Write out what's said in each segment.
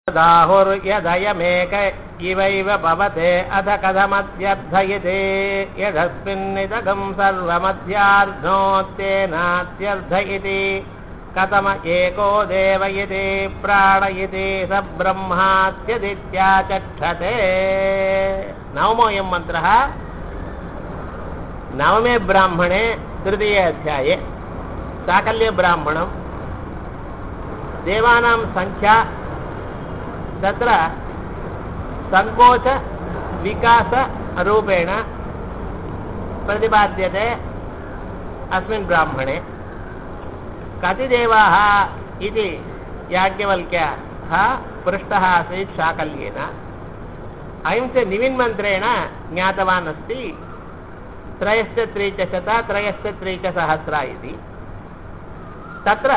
दाहुर्यदयमेक इवैव भवते अथ कथमध्यर्थयते यदस्मिन्निदगम् सर्वमध्यार्धोत्तेनात्यर्थ इति कथम एको देव इति प्राण इति स ब्रह्मात्यदित्याचक्षते नवमोऽयं मन्त्रः नवमे ब्राह्मणे तृतीये अध्याये साकल्यब्राह्मणं देवानां सङ्ख्या तत्र सङ्कोच विकासरूपेण प्रतिपाद्यते अस्मिन् ब्राह्मणे कति देवाः इति याज्ञवल्क्यः पृष्टः आसीत् शाकल्येन अयं च निविन्मन्त्रेण ज्ञातवान् अस्ति त्रयश्च त्रि च शत त्रयश्च त्रि च सहस्र इति तत्र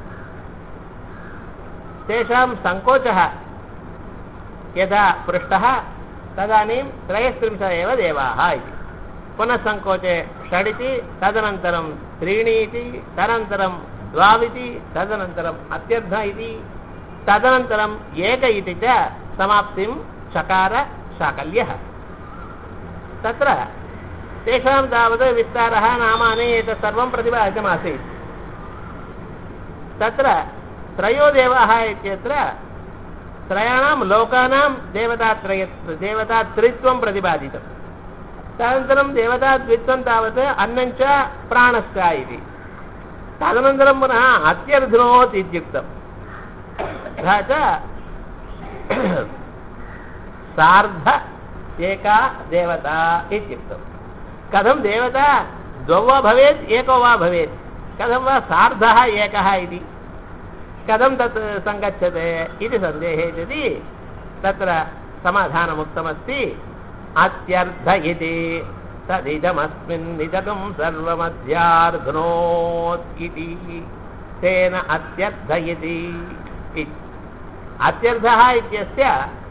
तेषां सङ्कोचः यदा पृष्टः तदानीं त्रयस्त्रिंश एव देवाः इति पुनः सङ्कोचे षडिति तदनन्तरं त्रीणि इति तदनन्तरं द्वाविति तदनन्तरम् अत्यर्थ इति तदनन्तरम् एक इति च समाप्तिं चकार शाकल्यः तत्र तेषां तावत् विस्तारः नामानि एतत् सर्वं प्रतिपादितमासीत् तत्र त्रयो देवाः इत्यत्र त्रयाणां लोकानां देवतात्रय देवतात्रित्वं प्रतिपादितं तदनन्तरं देवताद्वित्वं तावत् अन्नञ्च प्राणश्च इति तदनन्तरं पुनः अत्यर्धनोत् इत्युक्तम् तथा च सार्ध एका देवता इत्युक्तं कथं देवता द्वौ वा भवेत् एको वा भवेत् कथं वा सार्धः एकः इति कथं तत् सङ्गच्छते इति सन्देहे इति तत्र समाधानमुक्तमस्ति अत्यर्थ इति तदिदमस्मिन्निदकं सर्वमध्यार्धनोत् इति तेन अत्यर्थ इति अत्यर्थः इत्यस्य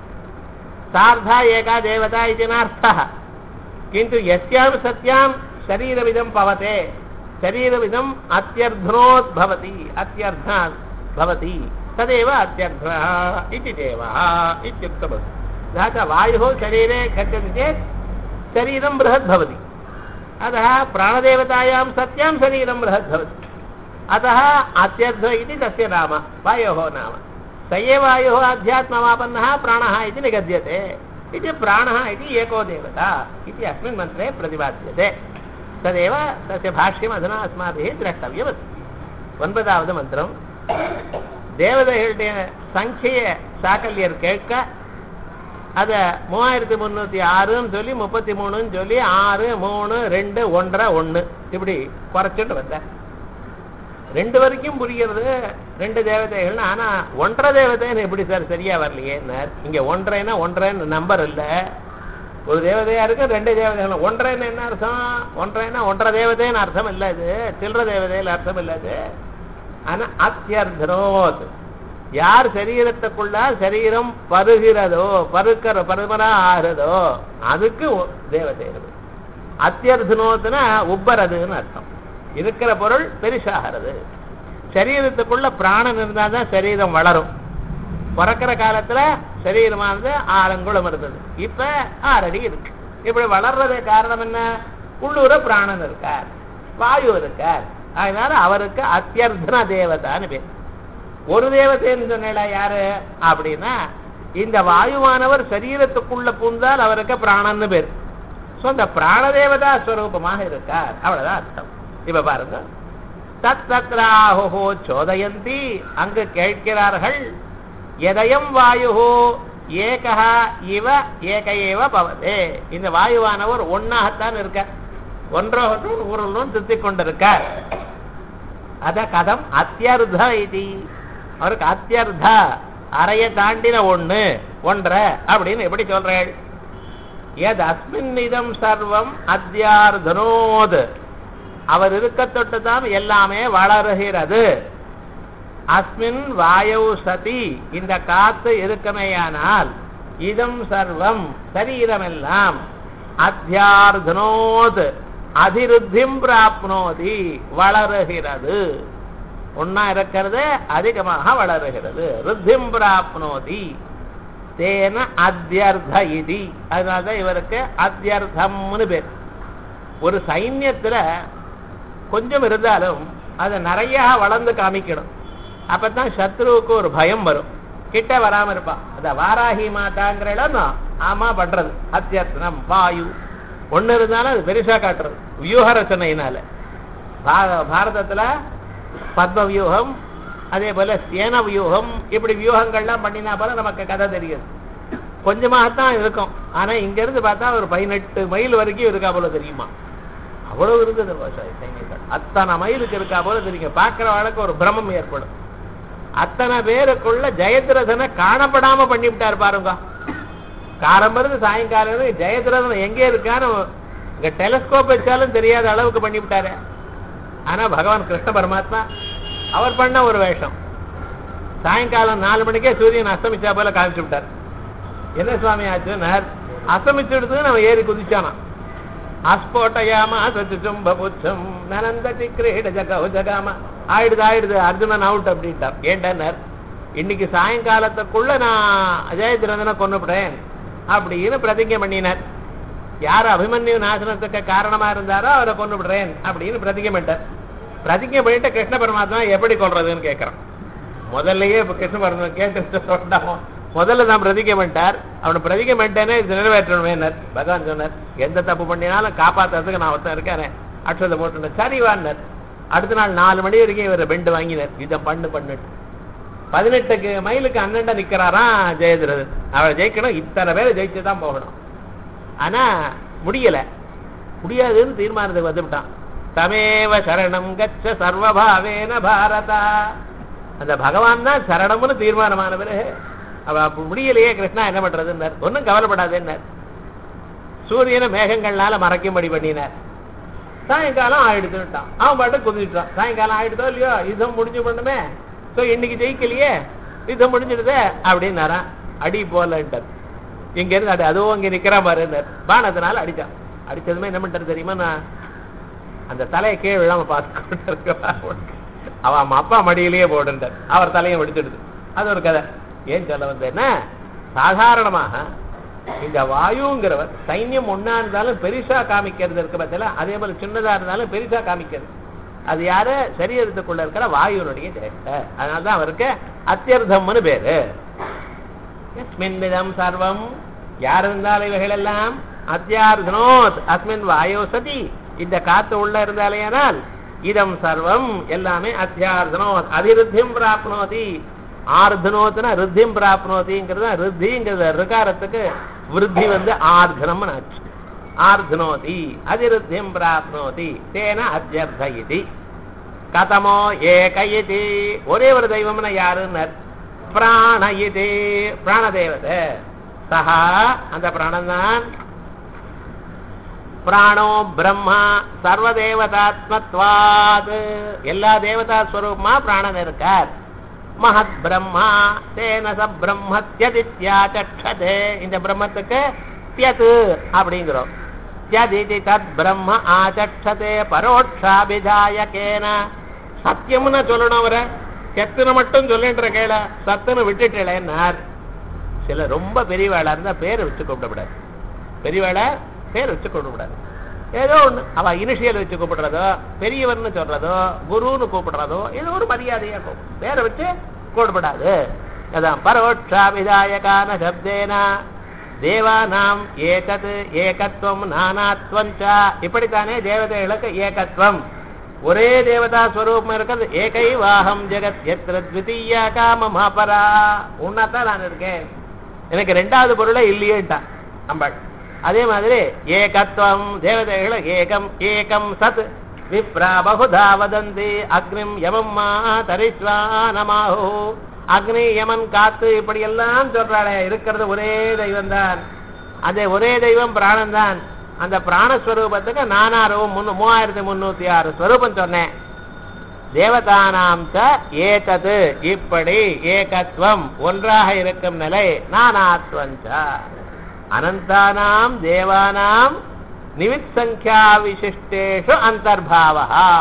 सार्धा एका देवता इति नार्थः किन्तु यस्यां सत्यां शरीरमिदं पवते शरीरमिदम् अत्यर्धनोत् भवति अत्यर्थात् भवति तदेव अत्यर्थः इति देवः इत्युक्तमस्ति तथा च वायुः शरीरे गच्छति चेत् शरीरं बृहद् भवति अतः प्राणदेवतायां सत्यां शरीरं बृहद् भवति अतः अत्यर्थ इति तस्य नाम वायोः नाम स एव वायुः अध्यात्ममापन्नः प्राणः इति निगद्यते इति प्राणः इति एको देवता इति अस्मिन् मन्त्रे प्रतिपाद्यते तदेव तस्य भाष्यम् अधुना अस्माभिः द्रष्टव्यमस्ति ஒன்பதாவது மந்திரம் தேவதைகளுடைய சங்கையை சாக்கல்யர் கேட்க அதை மூவாயிரத்தி முந்நூற்றி ஆறுன்னு சொல்லி முப்பத்தி மூணுன்னு சொல்லி ஆறு மூணு ரெண்டு ஒன்றரை ஒன்று இப்படி குறைச்சிட்டு வந்தேன் ரெண்டு வரைக்கும் புரிகிறது ரெண்டு தேவதைகள்னு ஆனால் ஒன்றரை தேவதைன்னு எப்படி சார் சரியா வரலையே இங்கே ஒன்றைன்னா ஒன்றரைன்னு நம்பர் இல்லை ஒரு தேவதையா இருக்கு ரெண்டு தேவதைகள் ஒன்றைன்னு என்ன அர்த்தம் ஒன்றைன்னா ஒன்றரை தேவதைன்னு அர்த்தம் இல்லை இது சில்லற தேவதையில் அர்த்தம் இல்லை இது ஆனா அத்தியர்த்தனோத் யார் சரீரத்துக்குள்ள சரீரம் பருகிறதோ பருக்கிற பருமனா ஆகிறதோ அதுக்கு தேவதை இருக்கு அத்தியர்த்தனோத்துனா உப்பறதுன்னு அர்த்தம் இருக்கிற பொருள் பெருசாகிறது சரீரத்துக்குள்ள பிராணன் இருந்தால் தான் சரீரம் வளரும் பிறக்கிற காலத்துல சரீரமானது ஆறங்குளம் இருந்தது இப்ப ஆறடி இருக்கு இப்படி வளர்றது காரணம் என்ன உள்ளூர பிராணன் இருக்கார் வாயு இருக்கார் அதனால அவருக்கு அத்தியர்த்தன தேவதான்னு பேர் ஒரு தேவதைன்னு சொன்னா யாரு அப்படின்னா இந்த வாயுவானவர் சரீரத்துக்குள்ள பூந்தால் அவருக்கு பிராணன்னு பேர் ஸோ அந்த பிராணதேவதா ஸ்வரூபமாக இருக்கார் அவ்வளவுதான் அர்த்தம் இப்ப பாருங்க தத் தத்ராஹோ சோதயந்தி அங்கு கேட்கிறார்கள் எதயம் வாயு ஏகா இவ ஏக ஏவ பவதே இந்த வாயுவானவர் ஒன்னாகத்தான் இருக்க ஒன்றோகட்டும் ஊரலும் திருத்திக் கொண்டிருக்கார் அத கதம் அத்தியர்த்த இது அவருக்கு அத்தியர்த்த அறைய தாண்டின ஒண்ணு ஒன்றை அப்படின்னு எப்படி சொல்றேன் எது அஸ்மின் இதம் சர்வம் அத்தியார்தனோது அவர் இருக்க தொட்டுதான் எல்லாமே வளருகிறது அஸ்மின் வாயு சதி இந்த காத்து இருக்குமேயானால் இதம் சர்வம் சரீரமெல்லாம் அத்தியார்தனோத் அதிருத்திம் பிராப்னோதி வளருகிறது ஒன்னா இருக்கிறது அதிகமாக வளருகிறது ருத்திம் பிராப்னோதி தேன அத்தியர்த்த இதி அதனாலதான் இவருக்கு அத்தியர்த்தம்னு பேர் ஒரு சைன்யத்துல கொஞ்சம் இருந்தாலும் அதை நிறைய வளர்ந்து காமிக்கணும் அப்பதான் சத்ருவுக்கு ஒரு பயம் வரும் கிட்ட வராம இருப்பான் அத வாராகி மாதாங்கிற இடம் ஆமா பண்றது அத்தியர்த்தனம் வாயு ஒண்ணு இருந்தாலும் அது பெருசா காட்டுறது வியூக ரச்சனையினால பா- பாரதத்துல பத்ம வியூகம் அதே போல சேன வியூகம் இப்படி வியூகங்கள்லாம் பண்ணினா போல நமக்கு கதை தெரியுது கொஞ்சமாகத்தான் இருக்கும் ஆனா இங்க இருந்து பார்த்தா ஒரு பதினெட்டு மைல் வரைக்கும் இருக்கா போல தெரியுமா அவ்வளவு இருந்தது விவசாய சைனியர்கள் அத்தனை மைலுக்கு இருக்கா போல தெரியும் பார்க்கிறவளுக்கு ஒரு பிரமம் ஏற்படும் அத்தனை பேருக்குள்ள ஜெயத்ரதனை காணப்படாம பண்ணிவிட்டார் பாருங்க காரம்பருந்து சாயங்காலம் வரைக்கும் ஜெயத்ரதன் எங்கே இருக்கான்னு இங்க டெலஸ்கோப் வச்சாலும் தெரியாத அளவுக்கு பண்ணிவிட்டாரு ஆனா பகவான் கிருஷ்ண பரமாத்மா அவர் பண்ண ஒரு வேஷம் சாயங்காலம் நாலு மணிக்கே சூரியன் அஸ்தமிச்சா போல காமிச்சு விட்டார் என்ன சுவாமி ஆச்சுன்னார் அஸ்தமிச்சுடுத்து நம்ம ஏறி குதிச்சானாம் அஸ்போட்டயாமா சச்சும்புச்சம் நனந்ததி கிரீட ஜக ஜகாம ஆயிடுது ஆயிடுது அர்ஜுனன் அவுட் அப்படின்ட்டார் ஏண்டனர் இன்னைக்கு சாயங்காலத்துக்குள்ள நான் அஜயதிரந்தனை கொண்டுவிடுறேன் அப்படின்னு பிரதிஜை பண்ணினார் யார் அபிமன்யு நாசனத்துக்கு காரணமா இருந்தாரோ அவரை கொண்டு விடுறேன் அப்படின்னு பிரதிஜை பண்ணிட்டார் பிரதிஜை பண்ணிட்டு கிருஷ்ண பரமாத்மா எப்படி கொள்றதுன்னு கேட்கறான் முதல்லயே இப்ப கிருஷ்ண பரமாத்மா கேட்டு சொன்னாமோ முதல்ல நான் பிரதிஜை பண்ணிட்டார் அவனை பிரதிஜை பண்ணிட்டேனே இது நிறைவேற்றணுமே பகவான் சொன்னார் எந்த தப்பு பண்ணினாலும் காப்பாத்துறதுக்கு நான் ஒருத்தன் இருக்கேன் அக்ஷதை போட்டு சரி வான்னார் அடுத்த நாள் நாலு மணி வரைக்கும் இவர் பெண்டு வாங்கினார் இதை பண்ணு பண்ணுட்டு பதினெட்டுக்கு மைலுக்கு அண்ணன்டா நிக்கிறாராம் ஜெயதிரதன் அவரை ஜெயிக்கணும் இத்தனை பேரை ஜெயிச்சு தான் போகணும் ஆனா முடியல முடியாதுன்னு தீர்மானத்துக்கு வந்துவிட்டான் தமேவ சரணம் கச்ச சர்வபாவேன பாரதா அந்த பகவான் தான் சரணம்னு தீர்மானமான பிறகு அவ அப்ப முடியலையே கிருஷ்ணா என்ன பண்றதுன்னார் ஒன்றும் கவலைப்படாதுன்னார் சூரியனை மேகங்கள்னால மறைக்கும்படி பண்ணினார் சாயங்காலம் ஆயிடுத்துட்டான் அவன் பாட்டு குதிச்சுட்டான் சாயங்காலம் ஆயிடுதோ இல்லையோ யுத்தம் முடிஞ்சு பண்ணுமே ஸோ இன்னைக்கு ஜெயிக்கலையே யுத்தம் முடிஞ்சிடுதே அப்படின்னாரான் அடி போலன்ட்டார் இங்க இருந்து அடி அதுவும் இங்க நிக்கிறா பாருன்னார் பானத்தினால அடிச்சான் அடிச்சதுமே என்ன பண்ணிட்டாரு தெரியுமா நான் அந்த தலையை கீழே விழாம பார்த்து இருக்கா அவன் அப்பா மடியிலேயே போடுன்றார் அவர் தலையை வெடிச்சிடுது அது ஒரு கதை ஏன் சொல்ல வந்தேன்னா சாதாரணமாக இந்த வாயுங்கிறவர் சைன்யம் ஒன்னா இருந்தாலும் பெருசா காமிக்கிறது இருக்கு பார்த்தல அதே போல சின்னதா இருந்தாலும் பெருசா காமிக்கிறது அது யாரு சரீரத்துக்குள்ள இருக்கிற வாயுனுடைய சேஷ்டை அதனாலதான் அவருக்கு அத்தியர்த்தம்னு பேரு எஸ்மின் விதம் சர்வம் யார் இருந்தாலும் இவைகள் எல்லாம் அத்தியார்த்தனோத் அஸ்மின் வாயோ சதி இந்த காத்து உள்ள இருந்தாலேயானால் இதம் சர்வம் எல்லாமே அத்தியார்த்தனோத் அதிருத்தியம் பிராப்னோதி ஆர்தனோத்னா ரித்தியம் பிராப்னோதிங்கிறது ரித்திங்கிறது ரிகாரத்துக்கு விருத்தி வந்து ஆர்தனம்னு ஆச்சு ஆர்தனோதி அதிருத்தியம் பிராப்னோதி தேன அத்தியர்த்த இது கதமோ ஏக இது ஒரே ஒரு தெய்வம்னா யாருன்னு பிராண இது பிராணதேவதை சஹா அந்த பிராணந்தான் பிராணோ பிரம்மா சர்வதேவதாத்மத்வாத் எல்லா தேவதா ஸ்வரூபமா பிராணன் இருக்கார் மகத் பிரம்மா தேன ச பிரம்மத்யதித்யா சட்சதே இந்த பிரம்மத்துக்கு தியது அப்படிங்கிறோம் தியதிதி தத் பிரம்ம ஆச்சட்சதே பரோட்சாபிதாயகேன சத்தியம்னு சொல்லணும் அவரை செத்துன்னு மட்டும் சொல்லின்ற கேள சத்துன்னு விட்டுட்டேன்னார் சில ரொம்ப பெரியவாளா இருந்தா பேரை வச்சு கூப்பிடக்கூடாது பெரியவாள பேர் வச்சு கூப்பிடக்கூடாது ஏதோ ஒண்ணு அவ இனிஷியல் வச்சு கூப்பிடுறதோ பெரியவர்னு சொல்றதோ குருன்னு கூப்பிடுறதோ ஏதோ ஒரு மரியாதையா கூப்பிடும் பேரை வச்சு கூப்பிடப்படாது அதான் பரோட்சாபிதாயகான சப்தேனா தேவானாம் ஏகத் ஏகத்துவம் நானாத்வம் ச இப்படித்தானே தேவதைகளுக்கு ஏகத்துவம் ஒரே தேவதா ஸ்வரூபம் இருக்கிறது ஏகை வாகம் ஜெகத் எத்திர த்விதீயா காமமாபரா உன்னாத்தான் நான் இருக்கேன் எனக்கு ரெண்டாவது பொருளே இல்லையேன்ட்டான் அம்பாள் அதே மாதிரி ஏகத்துவம் தேவதைகள் ஏகம் ஏகம் சத் விப்ரா பகுதா வதந்தி அக்னிம் யமம் மா தரிஸ்வா நமாஹோ அக்னி யமன் காத்து இப்படி எல்லாம் சொல்றாளே இருக்கிறது ஒரே தெய்வம் தான் அந்த ஒரே தெய்வம் பிராணன் தான் அந்த பிராணஸ்வரூபத்துக்கு நானாரும் முன்னு மூவாயிரத்தி முன்னூத்தி ஆறு ஸ்வரூபம் சொன்னேன் தேவதானாம் ச ஏதது இப்படி ஏகத்துவம் ஒன்றாக இருக்கும் நிலை நானாத்வம் ச அனந்தானாம் தேவானாம் நிமித் சங்கியா விசிஷ்டேஷு அந்தர்பாவா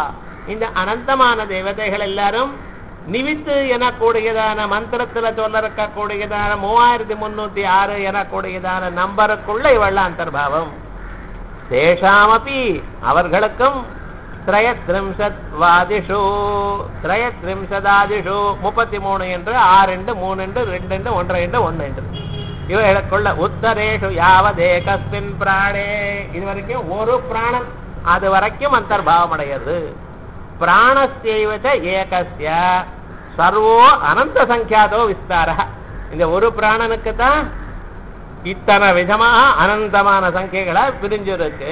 இந்த அனந்தமான தேவதைகள் எல்லாரும் நிவித்து எனக்கூடியதான மந்திரத்துல சொல்ல இருக்கக்கூடியதான மூவாயிரத்தி முன்னூத்தி ஆறு எனக்கூடியதான நம்பருக்குள்ள இவெல்லாம் அந்தர்பாவம் தேஷாமபி அவர்களுக்கும் திரயத்ரிம்சத் வாதிஷு திரயத்ரிம்சதாதிஷு முப்பத்தி மூணு என்று ஆறு என்று மூணு என்று ரெண்டு என்று ஒன்றரை என்று ஒன்று என்று இவைகளுக்குள்ள உத்தரேஷு யாவதே கஸ்மின் பிராணே இது வரைக்கும் ஒரு பிராணன் அது வரைக்கும் அந்தர்பாவம் அடைகிறது பிராணஸ்யைவச்ச ஏகஸ்ய சர்வோ அனந்த சங்கியாதோ விஸ்தார இந்த ஒரு பிராணனுக்கு தான் இத்தனை விதமாக அனந்தமான சங்கைகளா பிரிஞ்சிருக்கு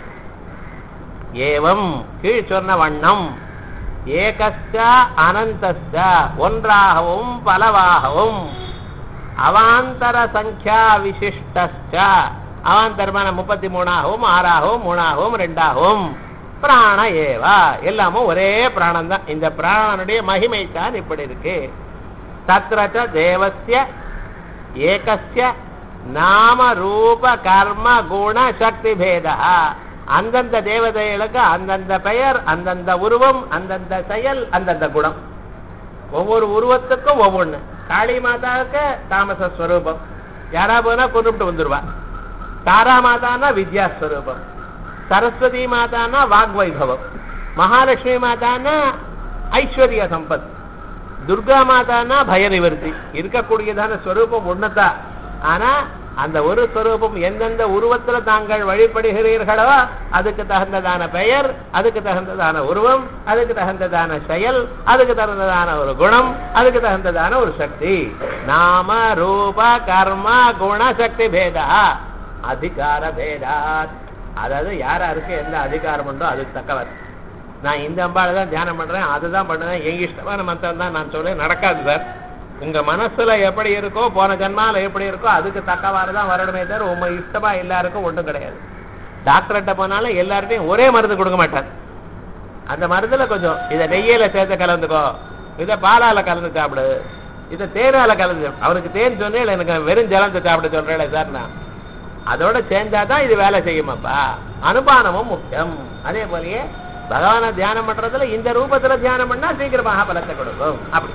ஏவம் கீழ் சொன்ன வண்ணம் ஏகஸ்ட அனந்தஸ்ட ஒன்றாகவும் பலவாகவும் அவாந்தர சங்கியா விசிஷ்டஸ்ட அவாந்தரமான முப்பத்தி மூணாகவும் ஆறாகவும் மூணாகவும் ரெண்டாகவும் பிராண ஏவா எல்லாமும் ஒரே பிராணம் தான் இந்த பிராணனுடைய மகிமை தான் இப்படி இருக்கு தத்ரச்ச தேவஸ்ய ஏகஸ்ய நாம ரூப கர்ம குண சக்தி பேதா அந்தந்த தேவதைகளுக்கு அந்தந்த பெயர் அந்தந்த உருவம் அந்தந்த செயல் அந்தந்த குணம் ஒவ்வொரு உருவத்துக்கும் ஒவ்வொன்று காளி மாதாவுக்கு தாமச ஸ்வரூபம் யாரா போனா கொண்டுட்டு வந்துருவா தாரா மாதானா வித்யாஸ்வரூபம் சரஸ்வதி மாதானா வாக்வைபவம் மகாலட்சுமி மாதானா ஐஸ்வர்ய சம்பத் துர்கா மாதானா பய நிவர்த்தி இருக்கக்கூடியதான ஸ்வரூபம் ஒண்ணுதான் ஆனா அந்த ஒரு ஸ்வரூபம் எந்தெந்த உருவத்துல தாங்கள் வழிபடுகிறீர்களோ அதுக்கு தகுந்ததான பெயர் அதுக்கு தகுந்ததான உருவம் அதுக்கு தகுந்ததான செயல் அதுக்கு தகுந்ததான ஒரு குணம் அதுக்கு தகுந்ததான ஒரு சக்தி நாம ரூப கர்ம குண சக்தி பேதா அதிகார பேதாத் அதாவது யார் யாருக்கு எந்த அதிகாரம் உண்டோ அதுக்கு தக்கவர் நான் இந்த அம்பாளை தான் தியானம் பண்றேன் அதுதான் பண்ணுறேன் எங்க இஷ்டமான மந்திரம் தான் நான் சொல்றேன் நடக்காது சார் உங்க மனசுல எப்படி இருக்கோ போன ஜென்மால எப்படி இருக்கோ அதுக்கு தக்கவாறு தான் வரணுமே தவிர உங்க இஷ்டமா எல்லாருக்கும் ஒன்றும் கிடையாது டாக்டர்கிட்ட போனாலும் எல்லார்ட்டையும் ஒரே மருந்து கொடுக்க மாட்டார் அந்த மருந்துல கொஞ்சம் இதை நெய்யில சேர்த்து கலந்துக்கோ இதை பாலால கலந்து சாப்பிடு இதை தேனால கலந்து அவருக்கு தேன் சொன்னேன் எனக்கு வெறும் ஜலத்தை சாப்பிட சொல்றேன் சார் நான் அதோட சேர்ந்தாதான் இது வேலை செய்யுமாப்பா அனுபானமும் முக்கியம் அதே போலயே பகவானை தியானம் பண்றதுல இந்த ரூபத்துல தியானம் பண்ணா சீக்கிரமாக பலத்தை கொடுக்கும் அப்படி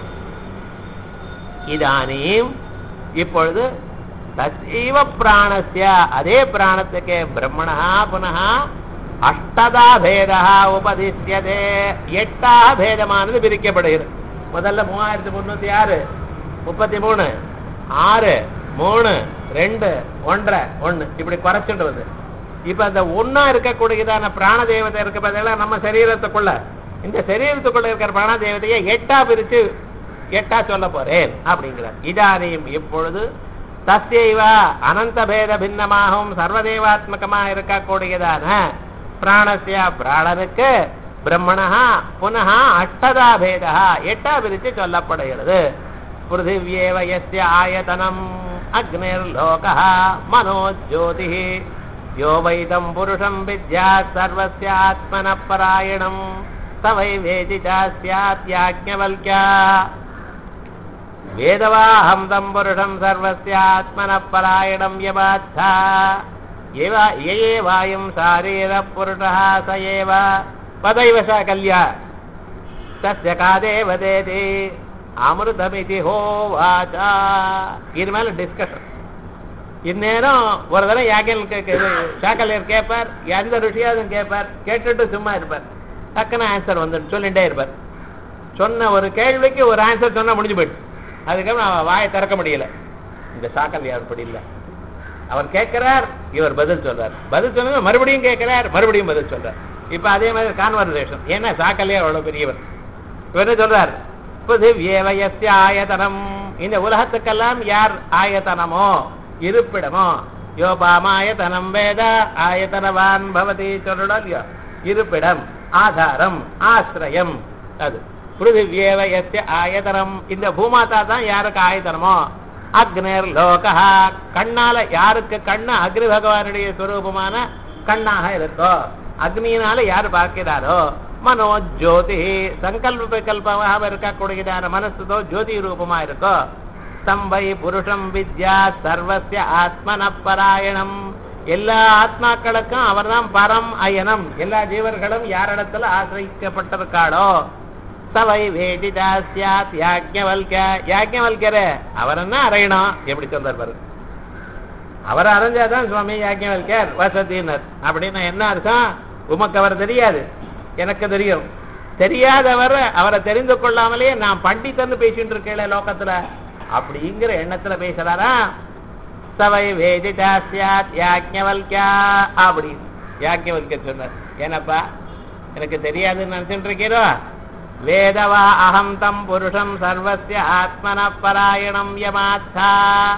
இதானீம் இப்பொழுது தசைவ பிராணஸ்ய அதே பிராணத்துக்கு பிரம்மணா புனः அஷ்டதா பேதா உபதிஷ்யதே எட்டா பேதமானது பிரிக்கப்படுகிறது முதல்ல மூவாயிரத்தி முன்னூத்தி ஆறு முப்பத்தி மூணு ஆறு மூணு ரெண்டு ஒன்றரை ஒண்ணு இப்படி குறைச்சிட்டு வருது இப்ப அந்த ஒன்னா இருக்கக்கூடியதான பிராண தேவதை இருக்க பார்த்தீங்களா நம்ம சரீரத்துக்குள்ள இந்த சரீரத்துக்குள்ள இருக்கிற பிராண தேவதையை எட்டா பிரிச்சு எட்டா சொல்ல போறேன் அப்படிங்கிறார் இதானியும் இப்பொழுது தஸ்யைவ அனந்த பேத பின்னமாகவும் சர்வதேவாத்மகமாக இருக்கக்கூடியதான பிராணசிய பிராணனுக்கு பிரம்மணா புனः அஷ்டதா பேதா எட்டா பிரித்து சொல்லப்படுகிறது பிருத்திவியேவ யஸ்ய ஆயதனம் அக்னிர்லோகः மனோஜோதிः யோ வைதம் புருஷம் வித்யா சர்வஸ்ய ஆத்மனः பராயணம் சவை வேதி சாஸ்யாத்யாஜ்ஞவல்க்யா வேதவாஹம் தம் புருஷம் சர்வஸ்யாத்மனः பராயணம் யமாத்தா ஏவ ஏ வாயும் சாரீர புருஷः ச ஏவ பதைவ ச கல்யா தஸ்ய காதேவ தேதி அமிர்தமிதி ஹோவாச்சா இது மேல டிஸ்கஷன் இந்நேரம் ஒரு தடவை யாகல் சாக்கல்யர் கேட்பார் எந்த ருஷியாவது கேட்பார் கேட்டுட்டு சும்மா இருப்பார் டக்குன்னு ஆன்சர் வந்து சொல்லிட்டே இருப்பார் சொன்ன ஒரு கேள்விக்கு ஒரு ஆன்சர் சொன்னா முடிஞ்சு போயிட்டு அதுக்கப்புறம் அவன் வாயை திறக்க முடியல இந்த சாக்கல்யார் அப்படி இல்லை அவர் கேட்கிறார் இவர் பதில் சொல்றார் பதில் சொன்னா மறுபடியும் கேட்கிறார் மறுபடியும் பதில் சொல்றார் இப்ப அதே மாதிரி கான்வர்சேஷன் ஏன்னா சாக்கல்யார் அவ்வளவு பெரியவர் இவர் என்ன சொல்றார் பிருத்திவியேவயஸ்ய ஆயதனம் இந்த உலகத்துக்கெல்லாம் யார் ஆயதனமோ இருப்பிடமோ யோபாமாயதனம் வேத ஆயதனவான் பவதி சொல்லணும் இல்லையோ இருப்பிடம் ஆதாரம் ஆசிரியம் அது பிருத்திவியேவயஸ்ய ஆயதனம் இந்த பூமாதா தான் யாருக்கு ஆயதனமோ அக்னிர் லோகா கண்ணால யாருக்கு கண்ணு அக்னி பகவானுடைய சுரூபமான கண்ணாக இருக்கோ அக்னியினால யார் பார்க்கிறாரோ மனோ ஜோதி சங்கல்ப விகல்பமாக இருக்கக்கூடியதான மனசுதோ ஜோதி ரூபமா இருக்கோ தம்பை புருஷம் வித்யா சர்வசிய ஆத்மன பராயணம் எல்லா ஆத்மாக்களுக்கும் அவர்தான் பரம் அயனம் எல்லா ஜீவர்களும் யாரிடத்துல ஆசிரிக்கப்பட்டிருக்காளோ சவை வேதிதா சியாத் யாஜ்ஞவல்க யாஜ்ஞவல்கர அவர் என்ன அறையணும் எப்படி சொல்றார் பாருங்க அவர் அரைஞ்சாதான் சுவாமி யாஜ்ஞவல்கர் வசதினர் அப்படின்னா என்ன அர்த்தம் உமக்கு அவர் தெரியாது எனக்கு தெரியும் தெரியாதவர் அவரை தெரிந்து கொள்ளாமலே நான் பண்டிதன்னு பேசிட்டு இருக்கேன் லோகத்துல அப்படிங்கிற எண்ணத்துல பேசுறாரா சவை வேதிதா சியாத் யாஜ்ஞவல்கா அப்படி யாஜ்ஞவல்கர் சொன்னார் ஏனப்பா எனக்கு தெரியாதுன்னு நினைச்சுட்டு இருக்கீரோ வேதவா அகம் தம் புருஷம் சர்வஸ்ய ஆத்மன பராயணம் யமாத்தா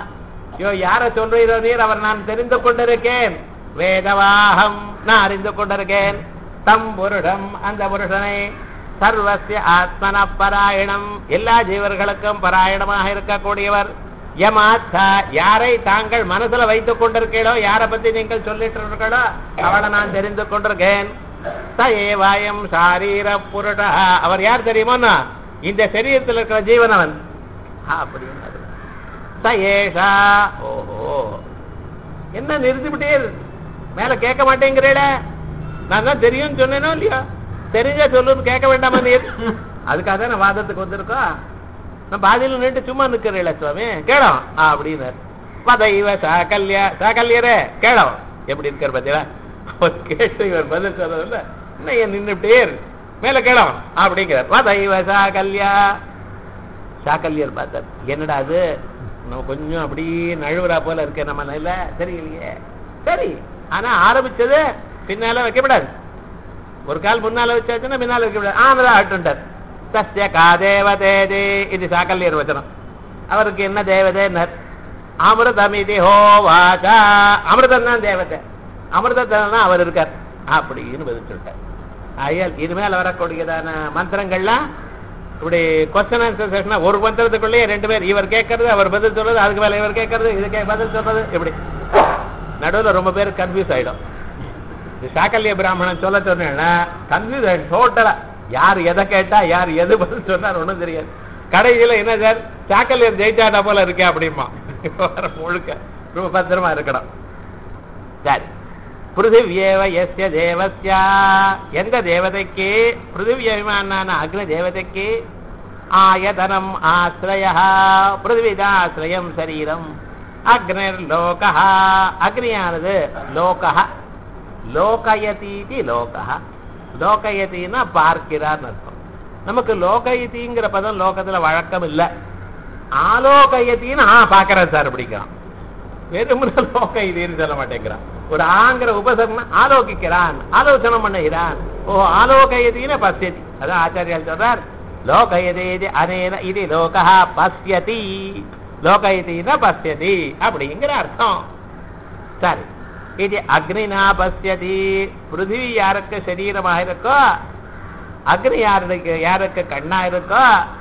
யோ யார சொல்றீரோ நீர் அவர் நான் தெரிந்து கொண்டிருக்கேன் வேதவாகம் நான் அறிந்து கொண்டிருக்கேன் தம் புருஷம் அந்த புருஷனை சர்வஸ்ய ஆத்மன பராயணம் எல்லா ஜீவர்களுக்கும் பராயணமாக இருக்கக்கூடியவர் யமாத்தா யாரை தாங்கள் மனசுல வைத்துக் கொண்டிருக்கீளோ யாரை பத்தி நீங்கள் சொல்லிட்டு இருக்கீங்களோ அவளை நான் தெரிந்து கொண்டிருக்கேன் ச ஏவாயம் சாரீர புருட அவர் யார் தெரியுமோன்னா இந்த சரீரத்தில் இருக்கிற ஜீவனவன் அப்படின்னு ச ஏஷா ஓஹோ என்ன நிறுத்திவிட்டே மேல கேட்க மாட்டேங்கிறேட நான் தான் தெரியும்னு சொன்னேனோ இல்லையா தெரிஞ்சா சொல்லுன்னு கேட்க வேண்டாமா நீர் அதுக்காக தான் வாதத்துக்கு வந்திருக்கோம் நான் பாதியில் நின்று சும்மா நிக்கிறேன் சுவாமி கேளம் அப்படின்னு பதைவ சாகல்யா சாகல்யரே கேளம் எப்படி இருக்கார் பார்த்தீங்களா அவர் கேட்டு இவர் பதில் சொல்றதில்ல என்ன ஏன் நின்றுட்டே மேல கேளம் அப்படிங்கிறார் வதைவ சாகல்யா சாக்கல்யர் பார்த்தார் என்னடா அது நம்ம கொஞ்சம் அப்படி நழுவுறா போல இருக்க நம்ம இல்ல தெரியலையே சரி ஆனா ஆரம்பிச்சது பின்னால வைக்கப்படாது ஒரு கால் முன்னால வச்சாச்சுன்னா பின்னால வைக்கப்படாது ஆனதா ஆட்டுண்டார் தஸ்ய கா தேவதேதி இது சாக்கல்யர் வச்சனம் அவருக்கு என்ன தேவதைன்னர் அமிர்தமிதி ஹோவாச்சா அமிர்தம் தான் தேவதை அமிர்தத்தில் தான் அவர் இருக்கார் அப்படின்னு பதில் சொல்லிட்டார் ஆகையால் இனிமேல் வரக்கூடியதான மந்திரங்கள்லாம் இப்படி கொஸ்டின் ஆன்சர் செஷனா ஒரு மந்திரத்துக்குள்ளேயே ரெண்டு பேர் இவர் கேட்கறது அவர் பதில் சொல்றது அதுக்கு மேல இவர் கேட்கறது இதுக்கு பதில் சொல்றது இப்படி நடுவுல ரொம்ப பேர் கன்ஃபியூஸ் ஆயிடும் இது சாக்கல்ய பிராமணன் சொல்ல சொன்னேன்னா கன்ஃபியூஸ் ஆயிடும் டோட்டலா யார் எதை கேட்டா யார் எது பதில் சொன்னார் ஒண்ணும் தெரியாது கடைசியில என்ன சார் சாக்கல்யர் ஜெயிச்சாட்டா போல இருக்கே அப்படிமா முழுக்க ரொம்ப பத்திரமா இருக்கணும் சரி பிருத்திவியேவ எஸ்ய தேவஸ்யா எந்த தேவதைக்கு பிருத்திவியமான அக்னி தேவதைக்கு ஆயதனம் ஆசிரய பிருத்திவிதாசிரயம் சரீரம் அக்னிர் லோக அக்னியானது லோக லோகயதீதி லோக லோகயத்தின்னா பார்க்கிறார்னு அர்த்தம் நமக்கு லோகயதிங்கிற பதம் லோகத்துல வழக்கம் இல்லை ஆலோகயத்தின்னு ஆ பாக்குறேன் சார் அப்படிங்கிறான் வெறுமன லோக இதுன்னு சொல்ல மாட்டேங்கிறான் ஒரு ஆங்கிற உபசரணம் ஆலோகிக்கிறான் ஆலோசனை பண்ணுகிறான் ஓ ஆலோகயதின பசியதி அதான் ஆச்சாரியால் சொல்றார் லோகயதேதி அனேன இது லோகா பசியதி லோகயதின பசியதி அப்படிங்கிற அர்த்தம் சரி இது அக்னினா பசியதி பிருத்திவி யாருக்கு சரீரமாக இருக்கோ அக்னி யாருக்கு யாருக்கு கண்ணா இருக்கோ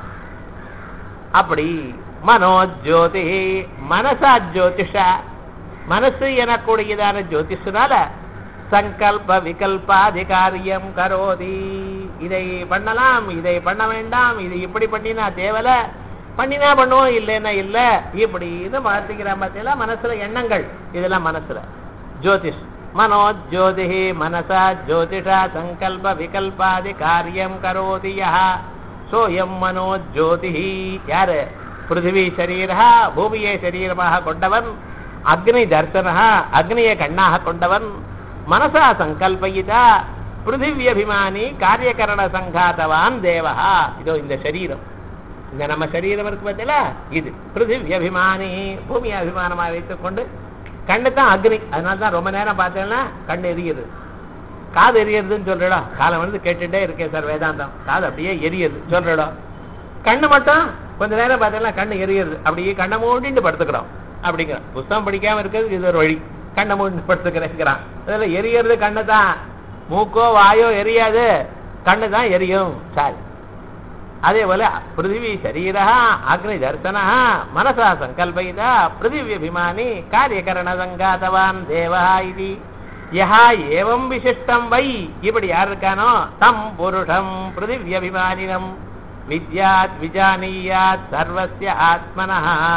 அப்படி மனோஜோதி மனசா ஜோதிஷா மனசு எனக்கூடியதான ஜோதிஷனால சங்கல்ப விகல்பாதிகாரியம் கரோதி இதை பண்ணலாம் இதை பண்ண வேண்டாம் இது இப்படி பண்ணினா தேவல பண்ணினா பண்ணுவோம் இல்லைன்னா இல்ல இப்படின்னு மாத்திக்கிறான் பார்த்தீங்களா மனசுல எண்ணங்கள் இதெல்லாம் மனசுல ஜோதிஷ் மனோஜோதி மனசா ஜோதிஷா சங்கல்ப விகல்பாதி காரியம் கரோதி யஹ சோயம் மனோஜோதி யாரு பிருத்திவி சரீரா பூமியை சரீரமாக கொண்டவன் அக்னி தர்சனா அக்னியை கண்ணாக கொண்டவன் மனசா சங்கல்பயிதா பிருத்திவியபிமானி காரியகரண சங்காதவான் தேவஹா இதோ இந்த சரீரம் இந்த நம்ம சரீரம் இருக்கு பார்த்தீங்களா இது பிருத்திவியபிமானி பூமி அபிமானமாக வைத்துக் கொண்டு கண்ணு தான் அக்னி அதனால தான் ரொம்ப நேரம் பார்த்தேன்னா கண்ணு எரியுது காது எரியறதுன்னு சொல்றடா காலம் வந்து கேட்டுட்டே இருக்கேன் சார் வேதாந்தம் காது அப்படியே எரியுது சொல்றடா கண்ணு மட்டும் கொஞ்ச நேரம் பார்த்தீங்கன்னா கண்ணு எரியுது அப்படியே கண்ணை மூடிட்டு படுத்துக்கிறோம் அப்படிங்கிறான் புஸ்தகம் படிக்காம இருக்கிறது இது ஒரு வழி கண்ணை மூடி படுத்துக்கிறேங்கிறான் அதில் எரியறது கண்ணு தான் மூக்கோ வாயோ எரியாது கண்ணு தான் எரியும் சாரி அதே போல பிருத்திவி சரீரா அக்னி தர்சனா மனசா சங்கல்பயிதா பிருத்திவியபிமானி காரியகரண சங்காதவான் தேவா இது யஹா ஏவம் விசிஷ்டம் வை இப்படி யார் இருக்கானோ தம் புருஷம் பிருத்திவியபிமானினம் வித்யாத் விஜானீயாத் சர்வஸ்ய ஆத்மனः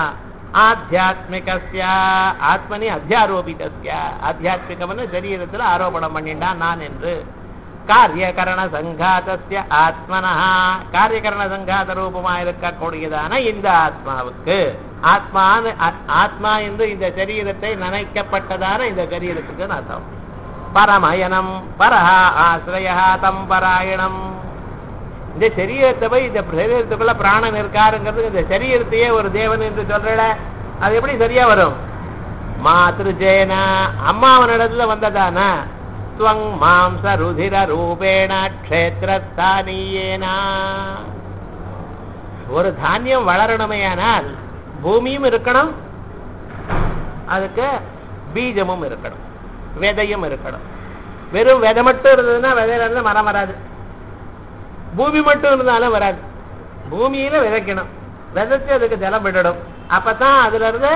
ஆத்தியாத்மிகஸ்ய ஆத்மனி அத்தியாரோபிதஸ்ய ஆத்தியாத்மிகம்னு சரீரத்துல ஆரோபணம் பண்ணிட்டான் நான் என்று காரியகரண சங்காதஸ்ய ஆத்மனா காரியகரண சங்காத ரூபமா இருக்கக்கூடியதான இந்த ஆத்மாவுக்கு ஆத்மான்னு ஆ- ஆத்மா என்று இந்த சரீரத்தை நினைக்கப்பட்டதான இந்த சரீரத்துக்கு அர்த்தம் பரமயனம் பரஹா ஆசிரயா தம் பராயணம் இந்த சரீரத்தை போய் இந்த சரீரத்துக்குள்ள பிராணன் இருக்காருங்கிறது இந்த சரீரத்தையே ஒரு தேவன் என்று சொல்றல அது எப்படி சரியா வரும் மாத்ருஜேன அம்மாவனிடத்துல வந்ததான ஸ்வங் மாம்ச ருதிர ரூபேண க்ஷேத்திரஸ்தானியேனா ஒரு தானியம் வளரணுமேயானால் பூமியும் இருக்கணும் அதுக்கு பீஜமும் இருக்கணும் விதையும் இருக்கணும் வெறும் விதை மட்டும் இருந்ததுன்னா விதையில இருந்து மரம் வராது பூமி மட்டும் இருந்தாலும் வராது பூமியில விதைக்கணும் விதைச்சு அதுக்கு ஜலம் விடணும் அப்பதான் அதுல இருந்து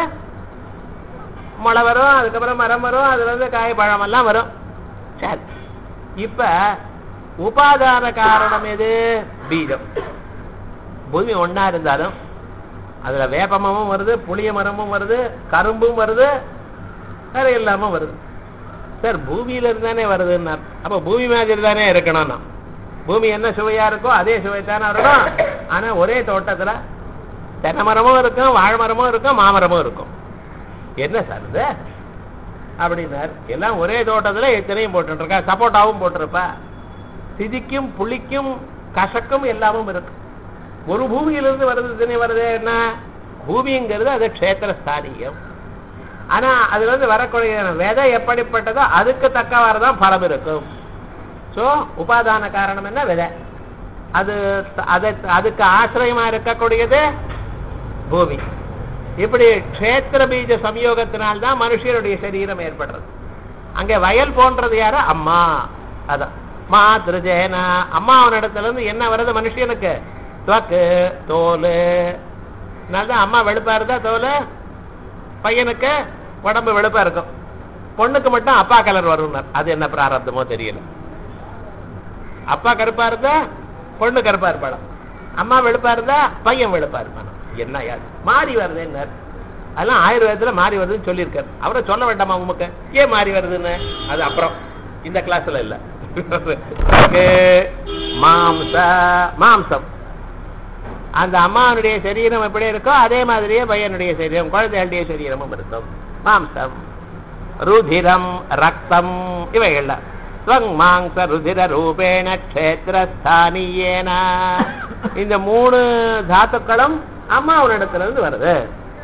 முளை வரும் அதுக்கப்புறம் மரம் வரும் அதுல இருந்து காய் பழம் எல்லாம் வரும் சரி இப்ப உபாதான காரணம் எது பீஜம் பூமி ஒண்ணா இருந்தாலும் அதுல வேப்பமும் வருது புளிய மரமும் வருது கரும்பும் வருது வேற எல்லாமும் வருது சார் பூமியில இருந்தானே வருதுன்னா அப்ப பூமி மாதிரி தானே இருக்கணும்னா பூமி என்ன சுவையா இருக்கோ அதே சுவைத்தானே இருக்கணும் ஆனா ஒரே தோட்டத்துல தென்னை மரமும் இருக்கும் வாழை மரமும் இருக்கும் மாமரமும் இருக்கும் என்ன சார் இது அப்படின்னார் எல்லாம் ஒரே தோட்டத்துல இத்தனையும் போட்டுருக்கா சப்போட்டாவும் போட்டிருப்பா சிதிக்கும் புளிக்கும் கசக்கும் எல்லாமும் இருக்கு ஒரு பூமியிலிருந்து வருது தினை வருது என்ன பூமிங்கிறது அது க்ஷேத்திரஸ்தானியம் ஆனா அதுல இருந்து வரக்கூடிய விதை எப்படிப்பட்டதோ அதுக்கு தக்கவாறு தான் பலம் இருக்கும் சோ உபாதான காரணம் என்ன விதை அது அதை அதுக்கு ஆசிரியமா இருக்கக்கூடியது பூமி இப்படி க்ஷேத்திர பீஜ சம்யோகத்தினால்தான் மனுஷருடைய சரீரம் ஏற்படுறது அங்க வயல் போன்றது யாரு அம்மா அதான் மாத்ருஜேன அம்மாவனிடத்துல இருந்து என்ன வருது மனுஷனுக்கு துவக்கு தோல் தான் அம்மா வெளுப்பா இருந்தா தோல் பையனுக்கு உடம்பு வெளுப்பா இருக்கும் பொண்ணுக்கு மட்டும் அப்பா கலர் வரும்னார் அது என்ன பிராரப்தமோ தெரியல அப்பா கருப்பா இருந்தா பொண்ணு கருப்பா இருப்பாளாம் அம்மா வெளுப்பா இருந்தா பையன் வெளுப்பா இருப்பானா என்ன யாது மாறி வருதுன்னார் அதெல்லாம் ஆயுர்வேதத்துல மாறி வருதுன்னு சொல்லியிருக்காரு அவரை சொல்ல வேண்டாமா உமக்கு ஏன் மாறி வருதுன்னு அது அப்புறம் இந்த கிளாஸ்ல இல்ல அதுக்கு மாம்ச மாம்சம் அந்த அம்மாவுடைய சரீரம் எப்படி இருக்கோ அதே மாதிரியே பையனுடைய சரீரம் குழந்தைகளுடைய சரீரமும் இருக்கும் மாம்சம் ருதிரம் ரக்தம் இவைகள்ல ஸ்வங் மாங்ச ருதிர ரூபேண க்ஷேத்திரஸ்தானியேன இந்த மூணு தாத்துக்களும் அம்மாவனிடத்துல இருந்து வருது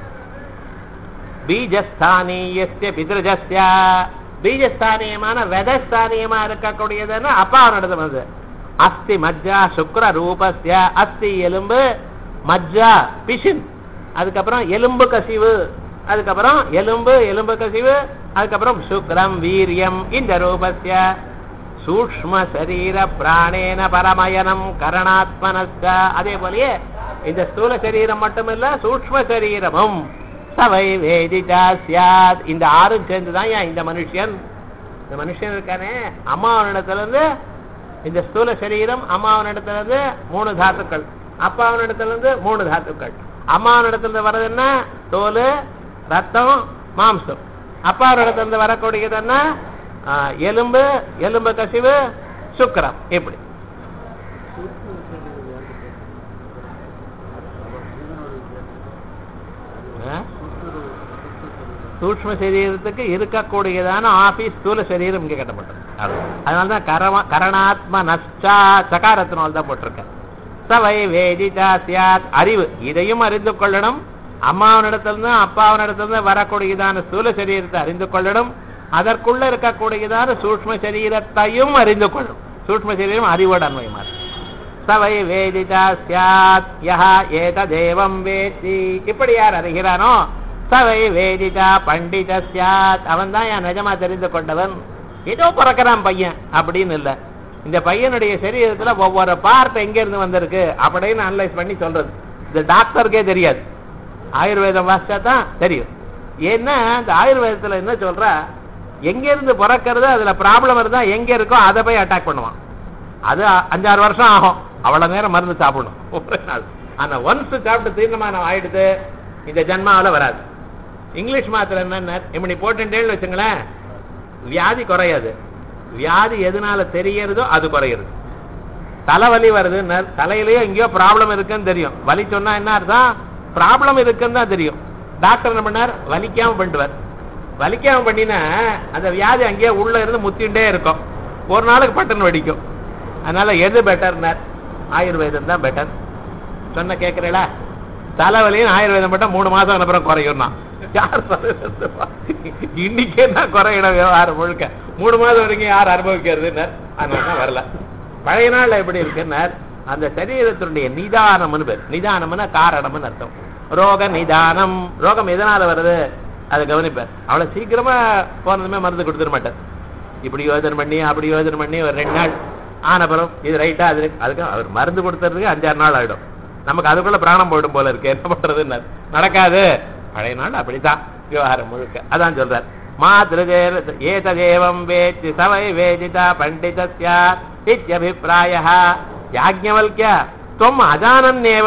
பீஜஸ்தானியஸ்ய பிதிருஜஸ்ய பீஜஸ்தானியமான வெதஸ்தானியமா இருக்கக்கூடியதுன்னு அப்பாவனிடத்துல வருது அஸ்தி மஜ்ஜா சுக்ர ரூபஸ்ய அஸ்தி எலும்பு மஜ்ஜா பிஷின் அதுக்கப்புறம் எலும்பு கசிவு அதுக்கப்புறம் எலும்பு எலும்பு கசிவு அதுக்கப்புறம் சுக்ரம் வீரியம் இந்த ரூபஸ்ய சூக்ம சரீர பிராணேன பரமயனம் கரணாத்மனஸ்த அதே போலயே இந்த ஸ்தூல சரீரம் மட்டுமில்ல சூக்ம சரீரமும் சவை வேதிதா சியாத் இந்த ஆறும் சேர்ந்துதான் ஏன் இந்த மனுஷன் இந்த மனுஷன் இருக்கானே அம்மாவனிடத்துல இருந்து இந்த ஸ்தூல சரீரம் அம்மாவனிடத்துல இருந்து மூணு தாத்துக்கள் அப்பாவனிடத்துல இருந்து மூணு தாத்துக்கள் அம்மாவனிடத்துல இருந்து வர்றது என்ன தோல் ரத்தம் மாம்சம் அப்பாவனிடத்துல இருந்து வரக்கூடியது என்ன ஆ, எலும்பு எலும்பு கசிவு சுக்கரம் இப்படி ஆ? சூக்ம சரீரத்துக்கு இருக்கக்கூடியதான ஆபீஸ் ஸ்தூல சரீரம் இங்க கட்டப்பட்டது அதனாலதான் கரம கரணாத்ம நஷ்டா சகாரத்தினால் தான் போட்டிருக்கேன் சவை வேதிதா சியாத் அறிவு இதையும் அறிந்து கொள்ளணும் அம்மாவனிடத்திலிருந்து அப்பாவனிடத்திலிருந்து வரக்கூடியதான ஸ்தூல சரீரத்தை அறிந்து கொள்ளணும் அதற்குள்ள இருக்கக்கூடியதான சூக்ம சரீரத்தையும் அறிந்து கொள்ளும் சூக்ம சரீரம் அறிவோட அன்வயமா இருக்கு. சவை வேதிதா சியாத் யஹ ஏததேவம் வேத்தி இப்படி யார் அறிகிறானோ சவை வேதிதா பண்டித சியாத் அவன் தான் என் நிஜமா தெரிந்து கொண்டவன் ஏதோ பிறக்கிறான் பையன் அப்படின்னு இல்ல இந்த பையனுடைய சரீரத்துல ஒவ்வொரு பார்ட் எங்க இருந்து வந்திருக்கு அப்படின்னு அனலைஸ் பண்ணி சொல்றது இந்த டாக்டருக்கே தெரியாது ஆயுர்வேதம் வாசிச்சா தான் தெரியும் ஏன்னா இந்த ஆயுர்வேதத்துல என்ன சொல்றா எங்க இருந்து பிறக்கிறது அதுல ப்ராப்ளம் இருந்தா எங்க இருக்கோ அதை போய் அட்டாக் பண்ணுவான் அது அ- அஞ்சாறு வருஷம் ஆகும் அவ்வளவு நேரம் மருந்து சாப்பிடணும் ஒரே நாள் ஆனா ஒன்ஸ் சாப்பிட்டு தீர்மானம் ஆயிடுது இந்த ஜன்மாவில் வராது இங்கிலீஷ் மாத்திரை என்ன இப்படி போட்டுட்டேன்னு வச்சுங்களேன் வியாதி குறையாது வியாதி எதனால தெரியறதோ அது குறையுது தலைவலி வருதுன்னு தலையிலயோ எங்கேயோ ப்ராப்ளம் இருக்குன்னு தெரியும் வலி சொன்னா என்ன அர்த்தம் ப்ராப்ளம் இருக்குன்னு தான் தெரியும் டாக்டர் என்ன பண்ணார் வலிக்காம பண்ணிடுவார் வலிக்காம பண்ணினா அந்த வியாதி அங்கேயே உள்ள இருந்து முத்திண்டே இருக்கும் ஒரு நாளுக்கு பட்டன் வெடிக்கும் அதனால எது பெட்டர்னார் ஆயுர்வேதம் தான் பெட்டர் சொன்ன கேட்கிறீங்களா தலைவலியும் ஆயுர்வேதம் மட்டும் மூணு மாசம் அப்புறம் குறையும் நான் யார் சொல்லுறதுப்பா? இன்னைக்கே தான் குறையிட விவகாரம் முழுக்க மூணு மாதம் வரைக்கும் யார் அனுபவிக்கிறதுன்னார் அதனால தான் வரல பழைய நாள்ல எப்படி இருக்குன்னார் அந்த சரீரத்தினுடைய நிதானம்னு பேர் நிதானம்னா காரணம்னு அர்த்தம் ரோக நிதானம் ரோகம் எதனால வருது அதை கவனிப்பார் அவ்வளவு சீக்கிரமா போனதுமே மருந்து கொடுத்துட மாட்டார் இப்படி யோசனை பண்ணி அப்படி யோசனை பண்ணி ஒரு ரெண்டு நாள் ஆனப்புறம் இது ரைட்டா அது அதுக்கு அவர் மருந்து கொடுத்ததுக்கு அஞ்சாறு நாள் ஆயிடும் நமக்கு அதுக்குள்ள பிராணம் போயிடும் போல இருக்கு என்ன பண்றதுன்னு நடக்காது பழைய நாள் அப்படித்தான் விவகாரம் முழுக்க அதான் சொல்றார் மாத்ருதே ஏததேவம் வேத்தி சவை வேதிதா பண்டிதஸ்ய இத்தியபிப்பிராய யாஜ்ஞவல்கிய தொம் அஜானன்னேவ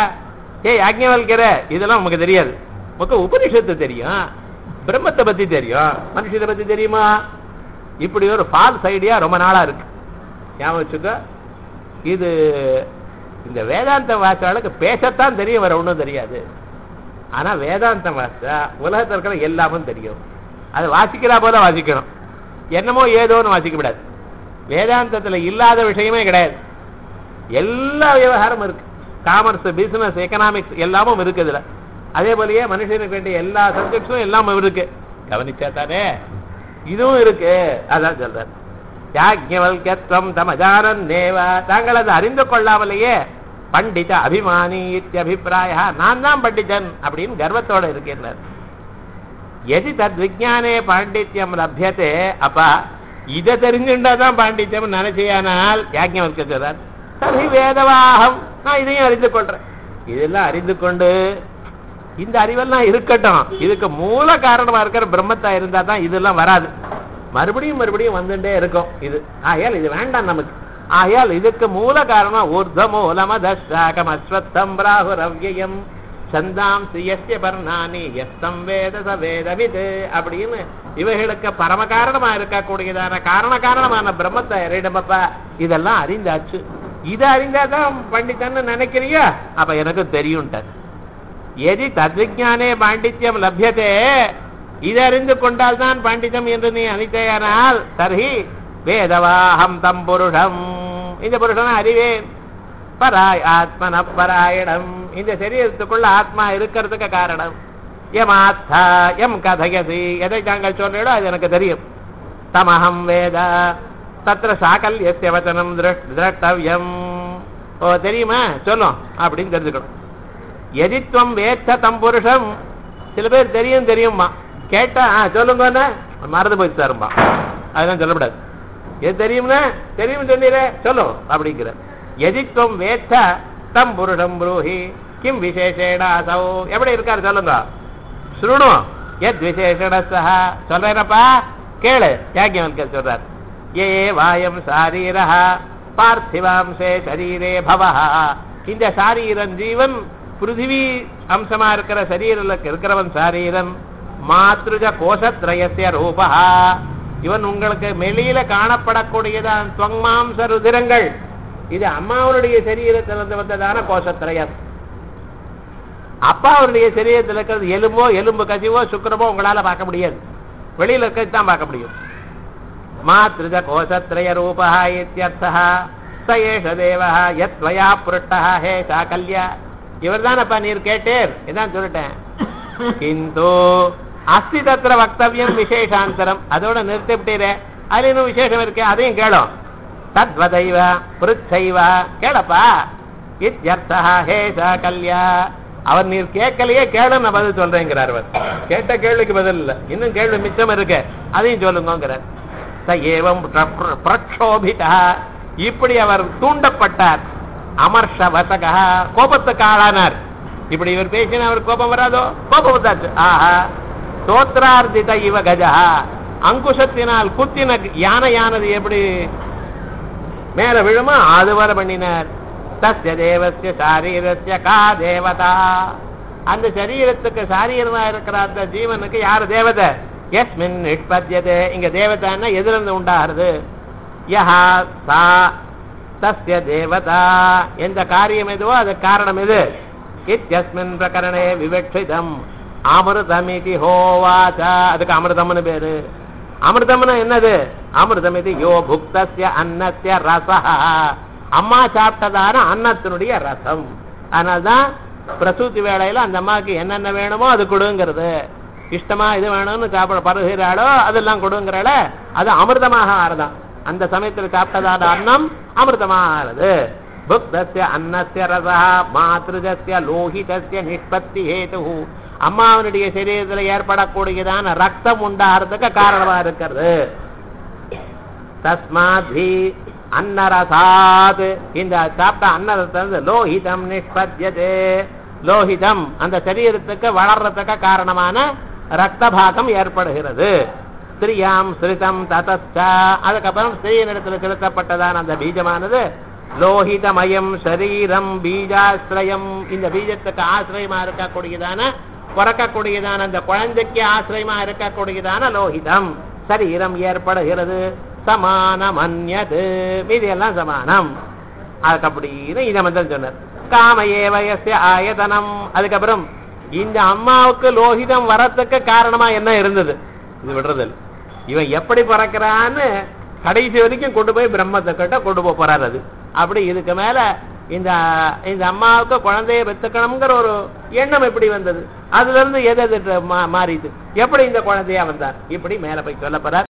ஏ யாஜ்ஞவல்கிற இதெல்லாம் நமக்கு தெரியாது நமக்கு உபனிஷத்து தெரியும் பிரம்மத்தை பத்தி தெரியும் மனுஷத்தை பத்தி தெரியுமா இப்படி ஒரு ஃபால்ஸ் ஐடியா ரொம்ப நாளா இருக்கு ஞாபகம் வச்சுக்க இது இந்த வேதாந்த வாசாளுக்கு பேசத்தான் தெரியும் வேற ஒண்ணும் தெரியாது ஆனா வேதாந்தம் வாசா உலகத்தில் இருக்கிற எல்லாமும் தெரியும் அது வாசிக்கிறா போல வாசிக்கணும் என்னமோ ஏதோன்னு வாசிக்க கூடாது வேதாந்தத்துல இல்லாத விஷயமே கிடையாது எல்லா விவகாரமும் இருக்கு காமர்ஸ் பிசினஸ் எக்கனாமிக்ஸ் எல்லாமும் இருக்கு இதுல அதே போலயே மனுஷனுக்கு வேண்டிய எல்லா சப்ஜெக்ட்ஸும் எல்லாமும் இருக்கு கவனிச்சா தானே இதுவும் இருக்கு அதான் சொல்றார் யாஜ்ஞவல்யத்வம் தமஜானன் தேவா தாங்கள் அதை அறிந்து கொள்ளாமலேயே பண்டித அபிமானி இத்தியபிப்பிராய நான் தான் பண்டிதன் அப்படின்னு கர்வத்தோட இருக்கின்றார் எதி தத் விஜானே பாண்டித்யம் லப்யத்தே அப்பா இதை தெரிஞ்சுட்டா தான் பாண்டித்யம் நினைச்சியானால் யாஜ்ஞவல்க சொல்றார் சரி வேதவாகம் நான் இதையும் அறிந்து கொள்றேன் இதெல்லாம் அறிந்து கொண்டு இந்த அறிவெல்லாம் இருக்கட்டும் இதுக்கு மூல காரணமா இருக்கிற பிரம்மத்தா இருந்தா தான் இதெல்லாம் வராது மறுபடியும் மறுபடியும் வந்துட்டே இருக்கும் இது ஆகையால் இது வேண்டாம் நமக்கு ஆகையால் இதுக்கு மூல காரணம் ஊர்தமூலமதாகம் அஸ்வத்தம் பிராகுரவ்யம் சந்தாம் சியஸ்ய பர்ணானி எஸ்தம் வேத ச வேதவித் அப்படின்னு இவைகளுக்கு பரம காரணமா இருக்கக்கூடியதான காரண காரணமான பிரம்மத்தை அறிடமப்பா இதெல்லாம் அறிந்தாச்சு இதை அறிந்தாதான் பண்டிதன்னு நினைக்கிறியா அப்ப எனக்கு தெரியும்ட்டார் எதி தத்விஜானே பாண்டித்யம் லப்யதே இதை அறிந்து கொண்டால்தான் பாண்டிதம் என்று நீ அனித்தையானால் தர்ஹி வேதவாஹம் தம் புருஷம் இந்த புருஷனை அறிவேன் பராய் ஆத்மன பராயணம் இந்த சரீரத்துக்குள்ள ஆத்மா இருக்கிறதுக்கு காரணம் எம் ஆத்தா எம் கதயசி எதை தாங்கள் சொல்றீடோ அது எனக்கு தெரியும் தமஹம் வேத தத்திர சாக்கல்யஸ்ய வச்சனம் திரட்டவியம் ஓ தெரியுமா சொல்லும் அப்படின்னு தெரிஞ்சுக்கணும் எதித்வம் வேத்த தம் புருஷம் சில பேர் தெரியும் தெரியுமா கேட்டா ஆ, சொல்லுங்கன்னு மறந்து போய் சாரும்பா அதெல்லாம் சொல்லக்கூடாது எது தெரியும்னா தெரியும் சொன்னீரே சொல்லும் அப்படிங்கிற எதித்வம் வேத்த தம் புருஷம் ப்ரூஹி கிம் விசேஷேன அசௌ எப்படி இருக்காரு சொல்லுங்க சுருணு எத் விசேஷண சஹா சொல்றேனப்பா கேளு யாக்கியவன்கர் சொல்றார் ஏ வாயம் சாரீரஹ பார்த்திவாம்சே சரீரே பவஹ இந்த சாரீரன் ஜீவன் பிருத்திவி அம்சமா இருக்கிற சரீரத்தில் இருக்கிறவன் சாரீரன் மாத்ருஜ கோஷத்ரயசிய ரூபா இவன் உங்களுக்கு வெளியில காணப்படக்கூடியதான் துவங்மாம்ச ருதிரங்கள் இது அம்மாவனுடைய சரீரத்திலிருந்து வந்ததான கோஷத்ரயம் அப்பாவுடைய சரீரத்தில் இருக்கிறது எலும்போ எலும்பு கசிவோ சுக்கிரமோ உங்களால பார்க்க முடியாது வெளியில இருக்கிறது தான் பார்க்க முடியும் மாத்ருஜ கோஷத்ரய ரூபா இத்தியர்த்தா ச ஏஷ தேவா யத் வயா புருட்டா ஹே சாகல்யா இவர்தானப்பா நீர் கேட்டேர் இதான் சொல்லிட்டேன் கிந்து அஸ்தி தத்திர வக்தவியம் விசேஷாந்தரம் அதோட நிறுத்திவிட்டீரே அதுல இன்னும் விசேஷம் இருக்கு அதையும் கேளும் தத்வதைவ புருச்சைவ கேளப்பா இத்யர்த்தா ஹே சாகல்யா அவர் நீர் கேட்கலையே கேளு நான் பதில் சொல்றேங்கிறார் அவர் கேட்ட கேள்விக்கு பதில் இல்ல இன்னும் கேள்வி மிச்சம் இருக்கு அதையும் சொல்லுங்கிறார் ச ஏவம் பிர- பிரக்ஷோபிதா இப்படி அவர் தூண்டப்பட்டார் அமர்ஷ வசகா கோபத்துக்கு ஆளானார் இப்படி இவர் பேசினா அவர் கோபம் வராதோ கோபம் வந்தாச்சு ஆஹா தோத்ரார்த்தித இவ கஜா அங்குஷத்தினால் குத்தின யானையானது எப்படி மேல விழுமா அது வர பண்ணினார் தஸ்ய தேவஸ்ய சாரீரஸ்ய கா தேவதா அந்த சரீரத்துக்கு சாரீரமா இருக்கிற அந்த ஜீவனுக்கு யார் தேவதை எஸ்மின் நிஷ்பத்தியதே இங்க தேவதைன்னா எதுல இருந்து உண்டாகிறது யஹா சா தஸ்ய தேவதா எந்த காரியம் எதுவோ அது காரணம் எது இத்யஸ்மின் பிரகரணே விவக்ஷிதம் அமிர்தம் இது ஹோவாச்சா அதுக்கு அமிர்தம்னு பேரு அமிர்தம்னு என்னது அமிர்தம் இது யோ புக்தஸ்ய அன்னஸ்ய ரசா அம்மா சாப்பிட்டதான அன்னத்தினுடைய ரசம் அதனால்தான் பிரசூதி வேளையில அந்த அம்மாவுக்கு என்னென்ன வேணுமோ அது கொடுங்கிறது இஷ்டமா இது வேணும்னு சாப்பிட பருகிறாளோ அதெல்லாம் கொடுங்கிறாள அது அமிர்தமாக ஆறுதான் அந்த சமயத்துல சாப்பிட்டதான அன்னம் அமிர்தமாக ஆறுது புக்தஸ்ய அன்னஸ்ய ரசா மாத்ருஜஸ்ய லோகிதஸ்ய நிஷ்பத்தி ஹேது அம்மாவனுடைய சரீரத்தில் ஏற்படக்கூடியதான ரத்தம் உண்டாகிறதுக்கு காரணமா இருக்கிறது தஸ்மாதி அன்னரசாத் இந்த சாப்பிட்ட அன்னரசம் லோஹிதம் நிஷ்பத்தியதே லோஹிதம் அந்த சரீரத்துக்கு வளர்றதுக்கு காரணமான ரத்த பாகம் ஏற்படுகிறது ஸ்திரியாம் ஸ்ரிதம் ததஸ்ச அதுக்கப்புறம் ஸ்திரீனிடத்தில் செலுத்தப்பட்டதான அந்த பீஜமானது லோஹிதமயம் சரீரம் பீஜாசிரயம் இந்த பீஜத்துக்கு ஆசிரியமா இருக்கக்கூடியதான பிறக்கக்கூடியதான அந்த குழந்தைக்கு ஆசிரியமா இருக்கக்கூடியதான லோஹிதம் சரீரம் ஏற்படுகிறது சமானம் அந்நது மீதி எல்லாம் சமானம் அதுக்கு அப்படின்னு இதை மந்திரம் சொன்னார் காமையே வயசு ஆயதனம் அதுக்கப்புறம் இந்த அம்மாவுக்கு லோகிதம் வரத்துக்கு காரணமா என்ன இருந்தது இது விடுறது இல்ல. இவன் எப்படி பிறக்கிறான்னு கடைசி வரைக்கும் கொண்டு போய் பிரம்மத்தை கிட்ட கொண்டு போக போறாரு அது அப்படி இதுக்கு மேல இந்த இந்த அம்மாவுக்கு குழந்தைய பெத்துக்கணுங்கிற ஒரு எண்ணம் எப்படி வந்தது அதுல இருந்து எது எது மா- மாறிது எப்படி இந்த குழந்தையா வந்தார் இப்படி மேல போய் சொல்ல போறார்